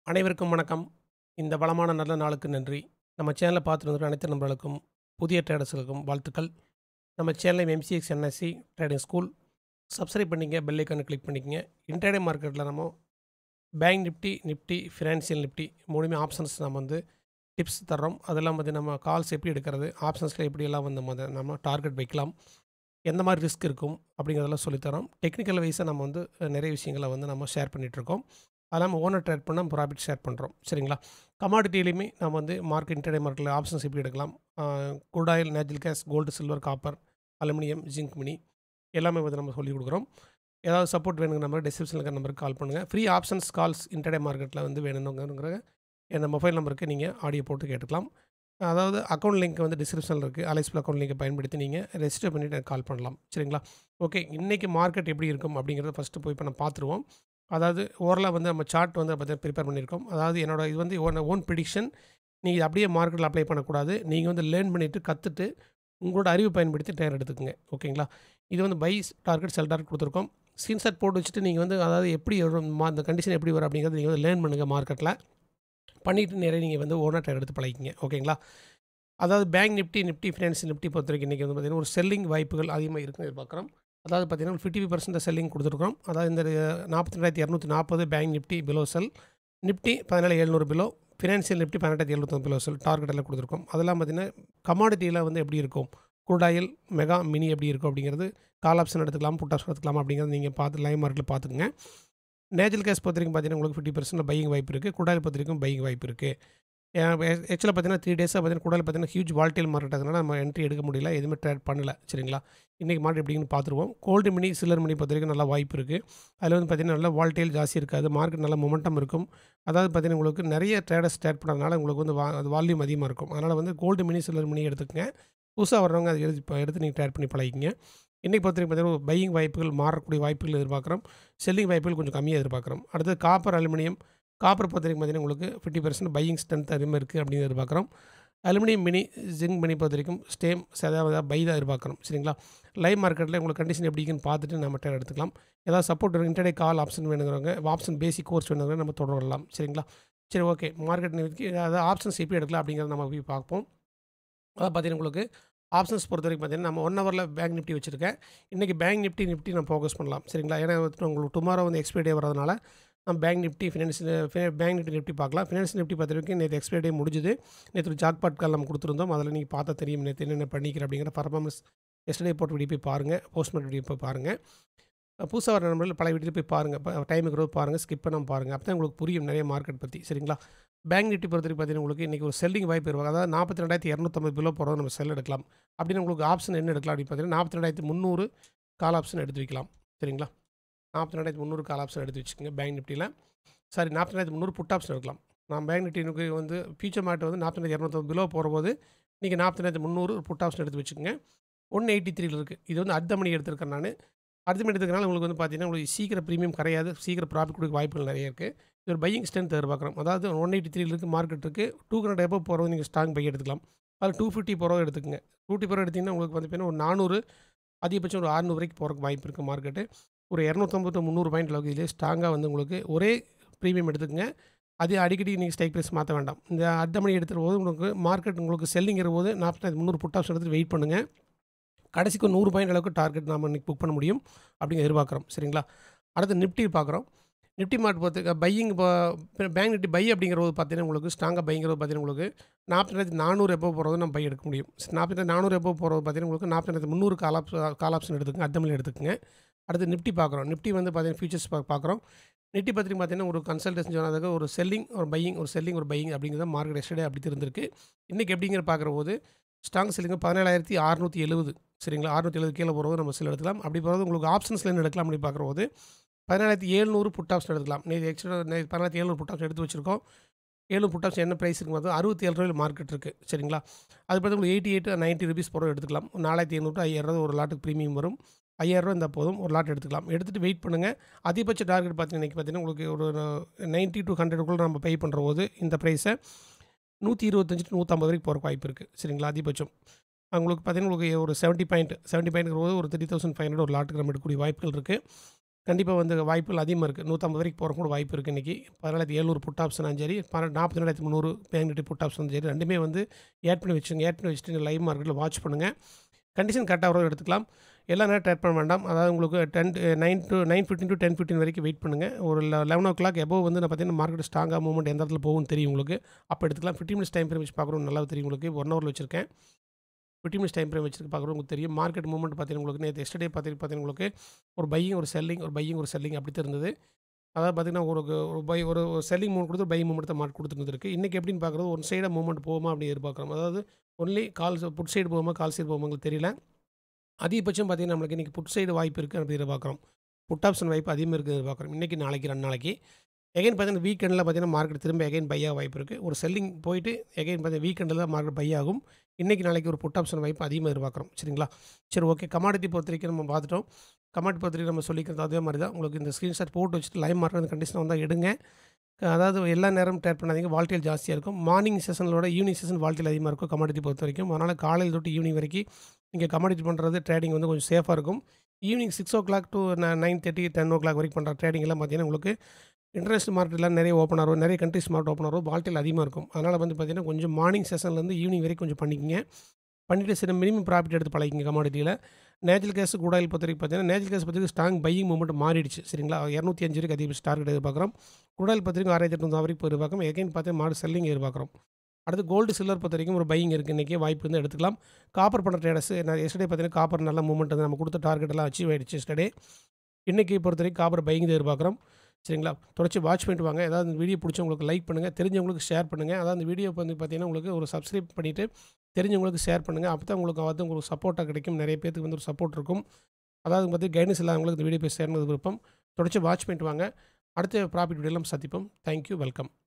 அனைவருக்கும் வணக்கம். இந்த வளமான நல்ல நாளுக்கு நன்றி. நம்ம சேனல பார்த்துட்டு இருக்கிற அனைத்து நண்பர்களுக்கும், புதிய ட்ரேடர்ஸ்களுக்கும் வாழ்த்துக்கள். நம்ம சேனலை MCX NSC trading school subscribe பண்ணிக்கங்க. பெல் ஐகான கிளிக் பண்ணிக்கங்க. இன்ட்ராடே மார்க்கெட்டில நம்ம Bank Nifty, Nifty, financial Nifty 3மே ஆப்ஷன்ஸ் நம்ம வந்து டிப்ஸ் தர்றோம். அதெல்லாம் வந்து நம்ம கால்ஸ் எப்படி எடுக்கிறது, ஆப்ஷன்ஸ்ல எப்படியெல்லாம் வந்து நம்ம நம்ம டார்கெட் வைக்கலாம், எந்த மாரி ரிஸ்க் இருக்கும் அப்படிங்கிறதெல்லாம் சொல்லித் தரோம். டெக்னிக்கல் வைஸா நம்ம வந்து நிறைய விஷயங்கள வந்து நம்ம ஷேர் பண்ணிட்டுருக்கோம். அது இல்லாம ஓனர் ட்ரேட் பண்ணா ப்ராஃபிட் ஷேர் பண்றோம். சரிங்களா? கமாடிட்டிலயுமே நம்ம வந்து மார்க்கெட் இன்ட்ராடே மார்க்கெட்ல ஆப்ஷன்ஸ் எப்படி எடுக்கலாம், ஆ crude oil, natural gas, gold, silver, copper, aluminium, zinc, mini எல்லாமே வந்து நம்ம சொல்லிக் குடுக்குறோம். ஏதாவது சப்போர்ட் வேணுங்கிற நம்பர் டிஸ்கிரிப்ஷன்ல இருக்கிற நம்பருக்கு கால் பண்ணுங்க. ஃப்ரீ ஆப்ஷன்ஸ் கால்ஸ் இன்ட்ராடே மார்க்கெட்ல வந்து வேணும்ங்கிற என் மொபைல் நம்பருக்கு நீங்க ஆடியோ போட்டு கேட்டுக்கலாம். அதாவது அக்கவுண்ட் லிங்க் வந்து டிஸ்கிரிப்ஷன்ல இருக்கு. அலைஸ்பில் அக்கவுண்ட் லிங்கை பயன்படுத்தி நீங்க ரெஜிஸ்டர் பண்ணிட்டு எனக்கு கால் பண்ணலாம். சரிங்களா? ஓகே. இன்னைக்கு மார்க்கெட் எப்படி இருக்கும் அப்படிங்கிறத ஃபர்ஸ்ட்டு போய் இப்ப நம்ம பார்த்துருவோம். அதாவது ஓரலா வந்து நம்ம சார்ட் வந்து பார்த்தீங்கன்னா ப்ரிப்பேர் பண்ணியிருக்கோம். அதாவது என்னோட இது வந்து ஓன் ஓன் ப்ரிடிக்ஷன். நீங்க இத அப்படியே மார்க்கெட்ல அப்ளை பண்ணக்கூடாது. நீங்க வந்து லேர்ன் பண்ணிட்டு கத்துட்டு உங்களோட அறிவு பயன்படுத்தி ட்ரேட் எடுத்துக்கங்க. ஓகேங்களா? இது வந்து பை டார்கெட், செல் டார்கெட் குடுத்துருக்கோம். ஸ்கிரீன்ஷாட் போட்டு வச்சுட்டு நீங்க வந்து அதாவது எப்படி வரும் மா அந்த கண்டிஷன் எப்படி வரும் அப்படிங்கிறத நீங்க வந்து லேர்ன் பண்ணுங்க மார்க்கெட்ல. பண்ணிட்டு நேரா நீங்க வந்து ஓனா ட்ரேட் எடுத்து பழகிக்கங்க. ஓகேங்களா? அதாவது Bank Nifty, Nifty, finance Nifty பொறுத்தவரைக்கும் இன்னைக்கு வந்து பார்த்தீங்கன்னா, ஒரு செல்லிங் வாய்ப்புகள் அதிகமா இருக்குன்னு எதிர்பார்க்குறோம். அதாவது பார்த்தீங்கன்னா, 50% செல்லிங் குடுத்துருக்கோம். அதாவது இந்த 42,240 Bank Nifty below sell. Nifty 17,700 below. Financial Nifty 18,790 below sell. Target எல்லாம் குடுத்துருக்கோம். அதெல்லாம் பார்த்தீங்கன்னா, கமாடிட்டில வந்து எப்படி இருக்கும், குரூட் ஆயில், மெகா, மினி எப்படி இருக்கும் அப்படிங்கிறது கால் ஆப்ஷன் எடுத்துக்கலாம், புட் ஆப்ஷன் எடுத்துக்கலாமா அப்படிங்கிறத நீங்க பார்த்து லைவ் மார்க்கெட்ல பார்த்துக்கங்க. நேச்சுரல் கேஸ் பொறுத்தவரைக்கும் பார்த்தீங்கன்னா, உங்களுக்கு 50% பையிங் வாய்ப்பு இருக்கு. குரூட் ஆயில் பொறுத்தவரைக்கும் பையிங் வாய்ப்பு இருக்கு. ஆ ஆக்சுவலா பார்த்தீங்கன்னா, 3 டேஸா பார்த்தீங்கன்னா, குரூட் ஆயில் பார்த்தீங்கன்னா, ஹியூஜ் வாலடைல் மார்க்கெட் அதனால நம்ம என்ட்ரி எடுக்க முடியல. எதுவுமே ட்ரேட் பண்ணல. சரிங்களா? இன்னைக்கு மார்க்கெட் எப்படின்னு பார்த்துருவோம். கோல்டு மினி, சில்வர் மினி பொறுத்தவரைக்கும் நல்லா வாய்ப்பு இருக்கு. அதில வந்து பார்த்தீங்கன்னா, நல்லா வாலடைல் ஜாஸ்தி இருக்காது. மார்க்கெட் நல்ல மொமெண்டம் இருக்கும். அதாவது பார்த்தீங்கன்னா, உங்களுக்கு நிறைய ட்ரேடர்ஸ் ட்ரேட் பண்றதுனால உங்களுக்கு வந்து வா வால்யூம் அதிகமா இருக்கும். அதனால வந்து கோல்டு மினி, சில்வர் மினி எடுத்துக்கங்க. புதுசா வர்றவங்க அத எடுத்து எடுத்து நீங்க ட்ரேட் பண்ணி பழகிக்கங்க. இன்னைக்கு பொறுத்தவரைக்கும் பார்த்தீங்கன்னா, பையிங் வாய்ப்புகள் மாறக்கூடிய வாய்ப்புகள் எதிர்பார்க்குறோம். செல்லிங் வாய்ப்புகள் கொஞ்சம் கம்மியா எதிர்பார்க்குறோம். அடுத்தது காப்பர், அலுமினியம். காப்பர் பொறுத்தவரைக்கும் பார்த்தீங்கன்னா, உங்களுக்கு 50% பையிங் ஸ்ட்ரென்த் அதிகமா இருக்கு அப்படின்னு எதிர்பார்க்குறோம். அலுமினியம் மினி, ஜிங்க் மினி பொறுத்தவரைக்கும் சேம் அதாவது பை தான் எதிர்பார்க்குறோம். சரிங்களா? லைவ் மார்க்கெட்ல உங்களுக்கு கண்டிஷன் எப்படி இருக்குன்னு பார்த்துட்டு நம்ம ட்ரேட் எடுத்துக்கலாம். ஏதாவது சப்போர்ட் வேணும் இன்ட்ராடே கால் ஆப்ஷன் வேணுங்கிறவங்க, ஆப்ஷன் பேசிக் கோர்ஸ் வேணுங்கிறவங்க நம்ம தொடரலாம். சரிங்களா? சரி ஓகே. மார்க்கெட் இன்னைக்கு அதாவது ஆப்ஷன்ஸ் எப்படி எடுக்கலாம் அப்படிங்கிறத நம்ம போய் பார்ப்போம். அதாவது பார்த்தீங்கன்னா, உங்களுக்கு ஆப்ஷன்ஸ் பொறுத்தவரைக்கும் பார்த்தீங்கன்னா, நம்ம 1 ஹவர்ல பேங்க் நிஃப்டி வச்சிருக்கேன். இன்னைக்கு பேங்க் நிஃப்டி, நிஃப்டி நம்ம ஃபோக்கஸ் பண்ணலாம். சரிங்களா? ஏன்னா உங்களுக்கு டுமாரோ வந்து எக்ஸ்பைரி டே வரதுனால, நம்ம Bank Nifty, finance Bank Nifty, Nifty பார்க்கலாம். ஃபினான்ஸ் நிஃப்டி பொறுத்தவரைக்கும் நேத்து எக்ஸ்பைரி டே முடிஞ்சுது. நேத்து ஒரு ஜாக்பாட் கால் நம்ம குடுத்துருந்தோம். அதில நீங்க பார்த்தா தெரியும் நேத்து என்னென்ன பண்ணிக்கிறேன் அப்படிங்கிற பெர்ஃபார்மன்ஸ் எஸ்டர்டே போட்ட வீடியோ போய் பாருங்க. போஸ்ட் மார்க்கெட் வீடியோ போய் பாருங்க. புதுசா வர நண்பர்கள் பழைய வீடியோ போய் பாருங்க. டைம் இருக்கிறப்ப பாருங்க. ஸ்கிப் பண்ணாம பாருங்க. அப்பதான் உங்களுக்கு புரியும் நிறைய மார்க்கெட் பத்தி. சரிங்களா? பேங்க் நிஃப்டி பொறுத்தவரைக்கும் பார்த்தீங்கன்னா, உங்களுக்கு இன்னைக்கு ஒரு செல்லிங் வாய்ப்பு இருக்கு. அதாவது 42,250 பிலோ போறத நம்ம செல் எடுக்கலாம். அப்படின்னு உங்களுக்கு ஆப்ஷன் என்ன எடுக்கலாம் அப்படின்னு பார்த்தீங்கன்னா, 42,300 கால் ஆப்ஷன் எடுத்து வைக்கலாம். சரிங்களா? 42,300 கால் ஆப்ஷன் எடுத்து வச்சுக்கோங்க பேங்க் நிஃப்டில. சாரி 42,300 புட் ஆப்ஷன் எடுக்கலாம். நான் பேங்க் நிஃப்டி வந்து ஃபியூச்சர் மார்க்கெட் வந்து 42,250 பிலோ போறபோது, நீங்க 42,300 புட் ஆப்ஷன் எடுத்து வச்சுக்கோங்க. 183ல இருக்கு. இது வந்து அட் த மணி எடுத்திருக்கேன் நானு. அட் த மணி எடுத்துக்கிறனால உங்களுக்கு வந்து பார்த்தீங்கன்னா, உங்களுக்கு சீக்கிரம் பிரீமியம் கரையாது. சீக்கிரம் ப்ராஃபிட் குடுக்க வாய்ப்புகள் நிறைய இருக்கு. இது ஒரு பையிங் ஸ்ட்ரென்த் எதிர்பார்க்குறோம். அதாவது 183ல இருக்கு மார்க்கெட் இருக்கு. 200 எபோவ் போறது நீங்க ஸ்ட்ராங் பை எடுத்துக்கலாம். அதில 250 போறவங்க எடுத்துக்கங்க. 250 போற எடுத்தீங்கன்னா, உங்களுக்கு வந்து பார்த்தீங்கன்னா, ஒரு 400 அதிகபட்சம் ஒரு 600 வரைக்கும் போறதுக்கு வாய்ப்பு இருக்கு மார்க்கெட்டு. ஒரு 250 300 பாயிண்ட் அளவுக்கு இதிலேயே ஸ்ட்ராங்கா வந்து உங்களுக்கு ஒரே பிரீமியம் எடுத்துக்கங்க. அது அடிக்கடி நீங்க ஸ்ட்ரைக் பிரைஸ் மாத்த வேண்டாம். இந்த அட் த மணி எடுத்துறபோது உங்களுக்கு மார்க்கெட் உங்களுக்கு செல்லிங்கிறபோது 42,300 புட் ஆப்ஷன் எடுத்துட்டு வெயிட் பண்ணுங்க. கடைசிக்கு ஒரு 100 பாயிண்ட் அளவுக்கு டார்கெட் நாம இன்னைக்கு புக் பண்ண முடியும். அப்படின்னு எதிர்பார்க்குறோம். சரிங்களா? அடுத்து நிஃப்டி பார்க்குறோம். நிஃப்டி மார்க்கெட் பொறுத்த பையிங் இப்போ பேங்க் நிஃப்டி பை அப்படிங்கிறது பார்த்தீங்கன்னா, உங்களுக்கு ஸ்ட்ராங்கா பைங்கிறது பார்த்தீங்கன்னா, உங்களுக்கு 42,400 எபோவ் போறது நம்ம பை எடுக்க முடியும். 42,400 எபோவ் போறது பார்த்தீங்கன்னா, உங்களுக்கு 42,300 கால் ஆப் கால் ஆப்ஷன் எடுத்துக்கங்க. அட் த மணில எடுத்துக்கங்க. அடுத்து நிஃப்டி பார்க்குறோம். நிஃப்டி வந்து பார்த்தீங்கன்னா, ஃபியூச்சர்ஸ் பா பார்க்குறோம். நிஃப்டி பத்தி பார்த்தீங்கன்னா, ஒரு கன்சல்டேஷன் சொன்னதுக்கு ஒரு செல்லிங், ஒரு பையிங், ஒரு செல்லிங், ஒரு பையிங் அப்படிங்கிறது மார்க்கெட் எஸ்டர்டே அப்படி இருந்திருக்கு. இன்னைக்கு எப்படிங்கிற பார்க்குறபோது, ஸ்ட்ராங் செல்லிங் 17,670 சரிங்களா? 670 கீழ போறது நம்ம செல் எடுத்துக்கலாம். அப்படி போறது உங்களுக்கு ஆப்ஷன்ஸ்ல என்ன எடுக்கலாம் அப்படின்னு பார்க்குறபோது, 17,700 புட் ஆப்ஷன் எடுத்துக்கலாம். நேத்து ஆக்சுவலா நேத்து 17,700 புட் ஆப்ஷன் எடுத்து வச்சிருக்கோம். 700 புட் ஆப்ஷன் என்ன பிரைஸ் இருக்குன்னு பார்த்தா ரூ. 67 மார்க்கெட் இருக்கு. சரிங்களா? அது பார்த்து உங்களுக்கு 88 90 ரூபீஸ் போற எடுத்துக்கலாம். 4,500 டூ 5,000 ஒரு லாட்டுக்கு பிரீமியம் வரும். ரூ. 5,000 இருந்தா போதும். ஒரு லாட் எடுத்துக்கலாம். எடுத்துட்டு வெயிட் பண்ணுங்க. அதிகபட்ச டார்கெட் பார்த்தீங்கன்னா, இன்னைக்கு பார்த்தீங்கன்னா, உங்களுக்கு ஒரு 90 டூ 100க்குள்ள நம்ம பே பண்றபோது இந்த பிரைஸ 125 டூ 150 வரைக்கும் போறதுக்கு வாய்ப்பு இருக்கு. சரிங்களா? அதிகபட்சம். உங்களுக்கு பார்த்தீங்கன்னா, உங்களுக்கு ஒரு 70 பாயிண்ட் 70 பாயிண்ட்ங்கிறபோது ஒரு 3,500 ஒரு லாட்டுக்கு நம்ம எடுக்கக்கூடிய வாய்ப்புகள் இருக்கு. கண்டிப்பாக வந்து வாய்ப்புகள் அதிகமாக இருக்குது நூற்றம்பது வரைக்கும் போகிற கூட வாய்ப்பு இருக்குது இன்றைக்கி பதினாலாயிரத்தி எழுநூறு புட் ஆப்ஷனும் சரி நாற்பத்தி ரெண்டாயிரத்தி முந்நூறு பேங்க் நிஃப்டி புட் ஆப்ஷனும் சரி ரெண்டுமே வந்து ஏட் பண்ணி வச்சுங்க ஏட் பண்ணி வச்சுட்டு லைவ் மார்க்கெட்டில் வாட்ச் பண்ணுங்கள் கண்டிஷன் கரெக்டாக வரும் எடுத்துக்கலாம் எல்லா நேரம் ட்ரேட் பண்ண வேண்டாம் அதாவது உங்களுக்கு ten nine to nine fifteen to ten fifteen வரைக்கும் வெயிட் பண்ணுங்கள் ஒரு லெவன் ஓ கிளாக் எபோவ் வந்து நான் பார்த்தீங்கன்னா மார்க்கெட் ஸ்ட்ராங்காக மூவ்மெண்ட் எந்த இடத்துல போகும்னு தெரியும் உங்களுக்கு அப்போ எடுத்துக்கலாம் ஃபிஃப்டி மினிட்ஸ் டைம் ஃப்ரேம் வச்சு பார்க்குறோம் நல்லா தெரியும் உங்களுக்கு ஒன் ஹவரில் வச்சிருக்கேன் ஃபிஃப்டி மினிட்ஸ் டைம் ஃப்ரேம் வச்சுருக்கு பார்க்குறோம் உங்களுக்கு தெரியும் மார்க்கெட் மூவ்மெண்ட் பார்த்தீங்கன்னா உங்களுக்கு நேற்று எஸ்டர்டே பார்த்து பார்த்தீங்கன்னா உங்களுக்கு ஒரு பையிங் ஒரு செல்லிங் ஒரு பையிங் ஒரு செல்லிங் அப்படி தான் இருந்தது அதாவது பார்த்தீங்கன்னா ஒரு ஒரு பை ஒரு செல்லிங் மூவ்மெண்ட் கொடுத்து பை மூவ்மெண்ட் தான் மார்க் கொடுத்துருந்துருக்கு இன்றைக்கி எப்படின்னு பார்க்குறது ஒன் சைடாக மூவ்மெண்ட் போகுமா அப்படி எதிர்பார்க்குறோம் அதாவது ஒன்லி கால் புட் சைடு போகுமா கால் சைடு போகுமா உங்களுக்கு தெரியல அதிகபட்சம் பார்த்தீங்கன்னா நம்மளுக்கு இன்றைக்கி புட் சைடு வாய்ப்பு இருக்குது அப்படி எதிர்பார்க்குறோம் புட் ஆப்ஷன் வாய்ப்பு அதிகமாக இருக்குது எதிர்பார்க்குறோம் இன்றைக்கி நாளைக்கு ரெண்டு நாளைக்கு எகைன் பார்த்தீங்கன்னா வீக்கெண்டில் பார்த்தீங்கன்னா மார்க்கெட் திரும்ப எகைன் பையாக வாய்ப்பு இருக்குது ஒரு செல்லிங் போயிட்டு எகைன் பார்த்தீங்கன்னா வீக்கெண்டில் தான் மார்க்கெட் பை ஆகும் இன்றைக்கி நாளைக்கு ஒரு புட் ஆப்ஷன் வாய்ப்பு அதிகமாக எதிர்பார்க்குறோம் சரிங்களா சரி ஓகே கமாடிட்டி பொறுத்த வரைக்கும் நம்ம பார்த்துட்டோம் கமாடிட்டி பொறுத்த வரைக்கும் நம்ம சொல்லிக்கிறது அதே மாதிரி தான் உங்களுக்கு இந்த ஸ்க்ரீன்ஷாட் போட்டு வச்சுட்டு லைவ் மார்க்கெட் கண்டிஷன் வந்தால் எடுங்க அதாவது எல்லா நேரம் ட்ரேட் பண்ணாதீங்க வால்டேல் ஜாஸ்தியாக இருக்கும் மார்னிங் செஷனோட ஈவினிங் செஷன் வால்டேல் அதிகமாக இருக்கும் கமாடிட்டி பொறுத்த வரைக்கும் அதனால் காலையில் தொட்டு ஈவினிங் வரைக்கும் நீங்கள் கமாடிட்டி பண்ணுறது ட்ரேடிங் வந்து கொஞ்சம் சேஃபாக இருக்கும் evening six o'clock to nine thirty ten o'clock வரைக்கும் பண்ணுற ட்ரேடிங் எல்லாம் பார்த்தீங்கன்னா உங்களுக்கு இன்டர்நேஷனல் மார்க்கெட்லாம் நிறைய ஓப்பன் ஆகும் நிறைய கண்ட்ரிஸ் மார்க்கெட் ஓப்பன் ஆகும் வால்டேல் அதிகமாக இருக்கும் அதனால் வந்து பார்த்தீங்கன்னா கொஞ்சம் மார்னிங் செஷன்லேருந்து ஈவினிங் வரைக்கும் கொஞ்சம் பண்ணிக்கங்க பண்ணிவிட்டு சில மினிமம் ப்ராஃபிட் எடுத்து பழகிங்க கமாடிட்டியில் நேச்சுரல் கேஸ் கூடாயில் பொறுத்த வரைக்கும் பார்த்தீங்கன்னா நேச்சுரல் கேஸ் பற்றி ஸ்ட்ராங் பையிங் மூமெண்ட் மாறிடுச்சு சரிங்களா இரநூத்தி அஞ்சு வரைக்கும் அதிகபட்ச டார்கெட் எதிர்பார்க்குறோம் கூடாயில் பொறுத்த வரைக்கும் ஆறாயிரத்தி எட்நூறு வரைக்கும் எதிர்பார்க்குறோம் எகைன் பார்த்து மாடு செல்லிங் எதிர்பார்க்குறோம் அடுத்து கோல்டு சில்வர் பொறுத்த வரைக்கும் ஒரு பையிங் இருக்குது இன்றைக்கி வாய்ப்பு வந்து எடுத்துக்கலாம் காப்பர் பண்ணுற ட்ரேடர்ஸ் நான் எஸ்டே பார்த்தீங்கன்னா காப்பர் நல்ல மூமெண்ட் வந்து நம்ம கொடுத்த டார்கெட் எல்லாம் அச்சீவ் ஆகிடுச்சு எஸ்டே இன்றைக்கி பொறுத்த வரைக்கும் காப்பர் பையிங் எதிர்பார்க்குறோம் சரிங்களா தொடர்ச்சி வாட்ச் பண்ணிட்டு வாங்க ஏதாவது இந்த வீடியோ பிடிச்சவங்களுக்கு லைக் பண்ணுங்கள் தெரிஞ்சவங்களுக்கு ஷேர் பண்ணுங்கள் அதாவது அந்த வீடியோ வந்து பார்த்தீங்கன்னா உங்களுக்கு ஒரு சப்ஸ்கிரைப் பண்ணிவிட்டு தெரிஞ்சவங்களுக்கு ஷேர் பண்ணுங்கள் அப்போ தான் உங்களுக்கு வந்து உங்களுக்கு சப்போர்ட்டாக கிடைக்கும் நிறைய பேருக்கு வந்து ஒரு சப்போர்ட் இருக்கும் அதாவது பார்த்து கைடன்ஸ் இல்லாதவங்களுக்கு இந்த வீடியோ போய் சேர்ந்தது விருப்பம் தொடர்ச்சி வாட்ச் பண்ணிட்டு வாங்க அடுத்த ப்ராஃபிட் வீடியோலாம் சந்திப்போம் தேங்க்யூ வெல்கம்